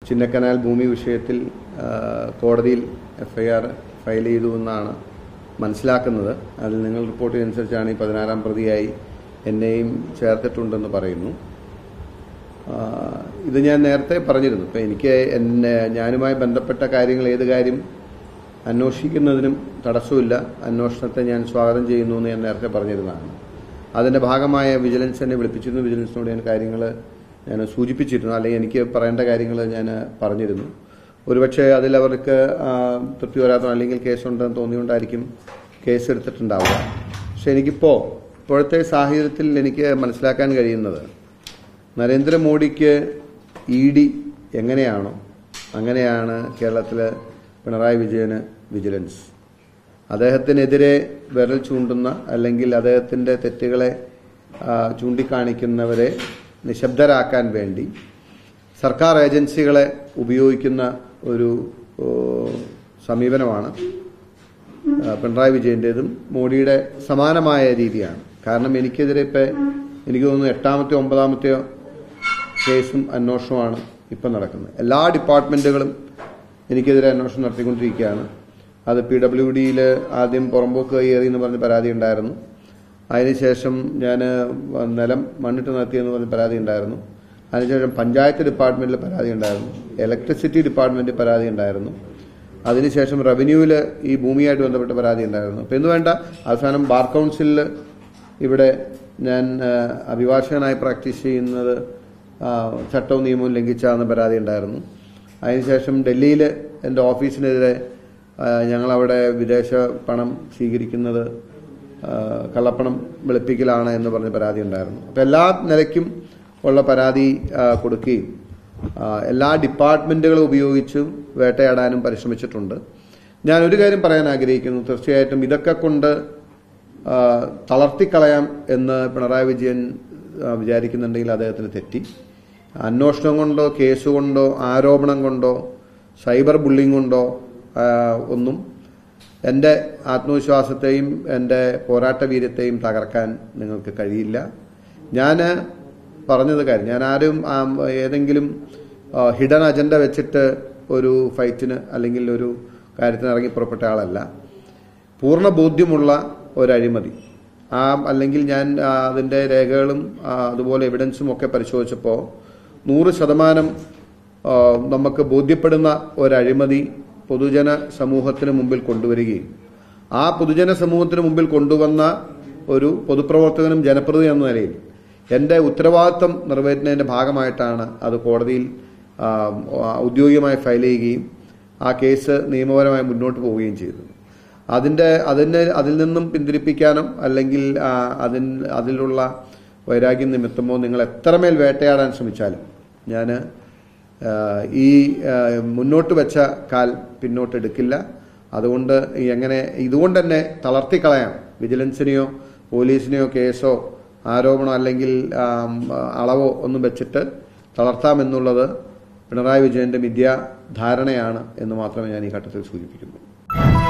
ചിന്നക്കനാൽ ഭൂമി വിഷയത്തിൽ ആ, കോടതിയിൽ എഫ്ഐആർ ഫയൽ ചെയ്തു എന്നാണ് മനസ്സിലാക്കുന്നത് അതിൽ നിങ്ങൾ റിപ്പോർട്ട് അനുസരിച്ചാണ് ഈ പതിനാറാം പ്രതിയായി എന്നെയും ചേർത്തിട്ടുണ്ടെന്ന് പറയുന്നു ആ, ഇത് ഞാൻ നേരത്തെ പറഞ്ഞിരുന്നു ഇപ്പം എനിക്ക് എന്നെ ഞാനുമായി ബന്ധപ്പെട്ട കാര്യങ്ങൾ ഏത് കാര്യം അന്വേഷിക്കുന്നതിനും തടസ്സമില്ല അന്വേഷണത്തെ ഞാൻ സ്വാഗതം ചെയ്യുന്നു എന്ന് ഞാൻ നേരത്തെ പറഞ്ഞിരുന്നതാണ് അതിന്റെ ഭാഗമായ വിജിലൻസ് എന്നെ വിളിപ്പിച്ചിരുന്നു വിജിലൻസിനോട് ഞാൻ കാര്യങ്ങൾ ഞാൻ സൂചിപ്പിച്ചിരുന്നു അല്ലെങ്കിൽ എനിക്ക് പറയേണ്ട കാര്യങ്ങൾ ഞാൻ പറഞ്ഞിരുന്നു ഒരുപക്ഷെ അതിൽ അവർക്ക് ആ, തൃപ്തി വരാത്ത അല്ലെങ്കിൽ കേസുണ്ടെന്ന് തോന്നിയുകൊണ്ടായിരിക്കും കേസ് എടുത്തിട്ടുണ്ടാവുക പക്ഷെ എനിക്കിപ്പോൾ ഇപ്പോഴത്തെ സാഹചര്യത്തിൽ എനിക്ക് മനസ്സിലാക്കാൻ കഴിയുന്നത് നരേന്ദ്രമോദിക്ക് ഇ ഡി എങ്ങനെയാണോ അങ്ങനെയാണ് കേരളത്തിൽ പിണറായി വിജയന് വിജിലൻസ് അദ്ദേഹത്തിനെതിരെ വിരൽ ചൂണ്ടുന്ന അല്ലെങ്കിൽ അദ്ദേഹത്തിന്റെ തെറ്റുകളെ ആ, ചൂണ്ടിക്കാണിക്കുന്നവരെ നിശബ്ദരാക്കാൻ വേണ്ടി സർക്കാർ ഏജൻസികളെ ഉപയോഗിക്കുന്ന ഒരു ഓ, സമീപനമാണ് ആ, പിണറായി വിജയന്റേതും മോഡിയുടെ സമാനമായ രീതിയാണ് കാരണം എനിക്കെതിരെ ഇപ്പം എനിക്ക് തോന്നുന്നു എട്ടാമത്തെ ഒമ്പതാമത്തെയോ കേസും അന്വേഷണവുമാണ് ഇപ്പം നടക്കുന്നത് എല്ലാ ഡിപ്പാർട്ട്മെന്റുകളും എനിക്കെതിരെ അന്വേഷണം നടത്തിക്കൊണ്ടിരിക്കുകയാണ് അത് പി ഡബ്ല്യു ഡിയിൽ ആദ്യം പുറമ്പോക്ക് കയ്യേറി എന്ന് പറഞ്ഞ് പരാതി ഉണ്ടായിരുന്നു അതിനുശേഷം ഞാൻ നിലം മണ്ണിട്ട് നിർത്തിയെന്ന് പറഞ്ഞ് പരാതി ഉണ്ടായിരുന്നു അതിനുശേഷം പഞ്ചായത്ത് ഡിപ്പാർട്ട്മെന്റിൽ പരാതി ഉണ്ടായിരുന്നു ഇലക്ട്രിസിറ്റി ഡിപ്പാർട്ട്മെന്റിൽ പരാതി ഉണ്ടായിരുന്നു അതിനുശേഷം റവന്യൂവിൽ ഈ ഭൂമിയായിട്ട് ബന്ധപ്പെട്ട പരാതി ഉണ്ടായിരുന്നു അപ്പം എന്ത് വേണ്ട അവസാനം ബാർ കൗൺസിലിൽ ഇവിടെ ഞാൻ ആ, അഭിഭാഷകനായി പ്രാക്ടീസ് ചെയ്യുന്നത് ആ, ചട്ടവും നിയമവും ലംഘിച്ചാന്ന് പരാതി ഉണ്ടായിരുന്നു അതിനുശേഷം ഡൽഹിയിൽ എൻ്റെ ഓഫീസിനെതിരെ ആ, ഞങ്ങളവിടെ വിദേശ പണം സ്വീകരിക്കുന്നത് ആ, കള്ളപ്പണം വെളുപ്പിക്കലാണ് എന്ന് പറഞ്ഞ് പരാതി ഉണ്ടായിരുന്നു അപ്പം എല്ലാ നിലയ്ക്കും ഉള്ള പരാതി ആ, കൊടുക്കുകയും ആ, എല്ലാ ഡിപ്പാർട്ട്മെന്റുകളും ഉപയോഗിച്ചും വേട്ടയാടാനും പരിശ്രമിച്ചിട്ടുണ്ട് ഞാൻ ഒരു കാര്യം പറയാൻ ആഗ്രഹിക്കുന്നു തീർച്ചയായിട്ടും ഇതൊക്കെ കൊണ്ട് ആ, തളർത്തിക്കളയാം എന്ന് പിണറായി വിജയൻ ആ, വിചാരിക്കുന്നുണ്ടെങ്കിൽ അദ്ദേഹത്തിന് തെറ്റി അന്വേഷണം കൊണ്ടോ കേസ് കൊണ്ടോ ആരോപണം കൊണ്ടോ സൈബർ ബുള്ളിങ് കൊണ്ടോ ആ, ഒന്നും എൻ്റെ ആത്മവിശ്വാസത്തെയും എൻ്റെ പോരാട്ട വീര്യത്തെയും തകർക്കാൻ നിങ്ങൾക്ക് കഴിയില്ല ഞാൻ പറഞ്ഞത് കാര്യം ഞാൻ ആരും ആ, ഏതെങ്കിലും ഹിഡൻ അജണ്ട വെച്ചിട്ട് ഒരു ഫൈറ്റിന് അല്ലെങ്കിൽ ഒരു കാര്യത്തിന് ഇറങ്ങി പുറപ്പെട്ട ആളല്ല പൂർണ്ണ ബോധ്യമുള്ള ഒരു അഴിമതി ആ അല്ലെങ്കിൽ ഞാൻ ആ, അതിന്റെ രേഖകളും ആ, അതുപോലെ എവിഡൻസും ഒക്കെ പരിശോധിച്ചപ്പോൾ നൂറ് ശതമാനം ആ, നമുക്ക് ബോധ്യപ്പെടുന്ന ഒരു അഴിമതി പൊതുജന സമൂഹത്തിന് മുമ്പിൽ കൊണ്ടുവരികയും ആ പൊതുജന സമൂഹത്തിന് മുമ്പിൽ കൊണ്ടുവന്ന ഒരു പൊതുപ്രവർത്തകനും ജനപ്രതി എന്ന നിലയിൽ എന്റെ ഉത്തരവാദിത്തം നിറവേറ്റുന്നതിന്റെ ഭാഗമായിട്ടാണ് അത് കോടതിയിൽ ആ, ഔദ്യോഗികമായി ഫയൽ ചെയ്യുകയും ആ കേസ് നിയമപരമായി മുന്നോട്ട് പോവുകയും ചെയ്തത് അതിന്റെ അതിന് അതിൽ നിന്നും പിന്തിരിപ്പിക്കാനോ അല്ലെങ്കിൽ ആ, അതിൻ അതിലുള്ള വൈരാഗ്യം നിമിത്തമോ നിങ്ങൾ എത്രമേൽ വേട്ടയാടാൻ ശ്രമിച്ചാലും ഞാൻ ഈ ആ, മുന്നോട്ട് വെച്ച കാൽ പിന്നോട്ട് എടുക്കില്ല അതുകൊണ്ട് ഈ എങ്ങനെ ഇതുകൊണ്ട് തന്നെ തളർത്തിക്കളയാം വിജിലൻസിനെയോ പോലീസിനെയോ കേസോ ആരോപണം അല്ലെങ്കിൽ ആം, അളവോ ഒന്നും വെച്ചിട്ട് തളർത്താമെന്നുള്ളത് പിണറായി വിജയന്റെ മിഥ്യാ ധാരണയാണ് എന്ന് മാത്രമേ ഞാൻ ഈ ഘട്ടത്തിൽ സൂചിപ്പിക്കുന്നു